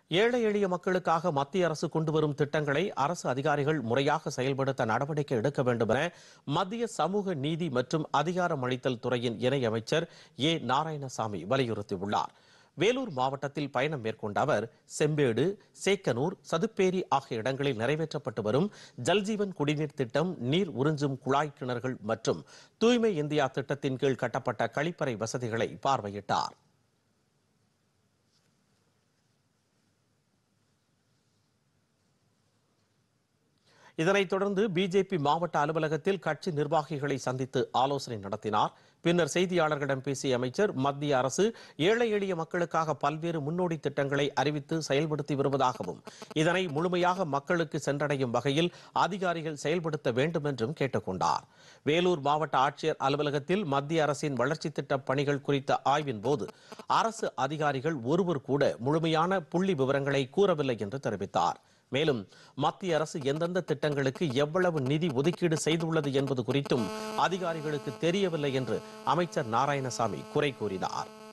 ஏழை எளிய மக்களுக்காக மத்திய அரசு கொண்டு வரும் திட்டங்களை அரசு அதிகாரிகள் முறையாக செயல்படுத்த நடவடிக்கை எடுக்க வேண்டும் என மத்திய சமூக நீதி மற்றும் அதிகாரமளித்தல் துறையின் இணையமைச்சர் ஏ நாராயணசாமி வலியுறுத்தியுள்ளார் வேலூர் மாவட்டத்தில் பயணம் மேற்கொண்ட அவர் செம்பேடு சேக்கனூர் சதுப்பேரி ஆகிய இடங்களில் நிறைவேற்றப்பட்டு வரும் ஜல்ஜீவன் குடிநீர் திட்டம் நீர் உறிஞ்சும் குழாய் கிணறுகள் மற்றும் தூய்மை இந்தியா திட்டத்தின் கீழ் கட்டப்பட்ட கழிப்பறை வசதிகளை பார்வையிட்டார் இதனைத் தொடர்ந்து பிஜேபி மாவட்ட அலுவலகத்தில் கட்சி நிர்வாகிகளை சந்தித்து ஆலோசனை நடத்தினார் பின்னர் செய்தியாளர்களிடம் பேசிய அமைச்சர் மத்திய அரசு ஏழை எளிய மக்களுக்காக பல்வேறு முன்னோடி திட்டங்களை அறிவித்து செயல்படுத்தி வருவதாகவும் இதனை முழுமையாக மக்களுக்கு சென்றடையும் வகையில் அதிகாரிகள் செயல்படுத்த வேண்டும் என்றும் கேட்டுக்கொண்டார் வேலூர் மாவட்ட ஆட்சியர் அலுவலகத்தில் மத்திய அரசின் வளர்ச்சி திட்ட பணிகள் குறித்த ஆய்வின் போது அரசு அதிகாரிகள் ஒருவர் கூட முழுமையான புள்ளி விவரங்களை கூறவில்லை என்று தெரிவித்தார் மேலும் மத்திய அரசு எந்தெந்த திட்டங்களுக்கு எவ்வளவு நிதி ஒதுக்கீடு செய்துள்ளது என்பது குறித்தும் அதிகாரிகளுக்கு தெரியவில்லை என்று அமைச்சர் நாராயணசாமி குறை கூறினார்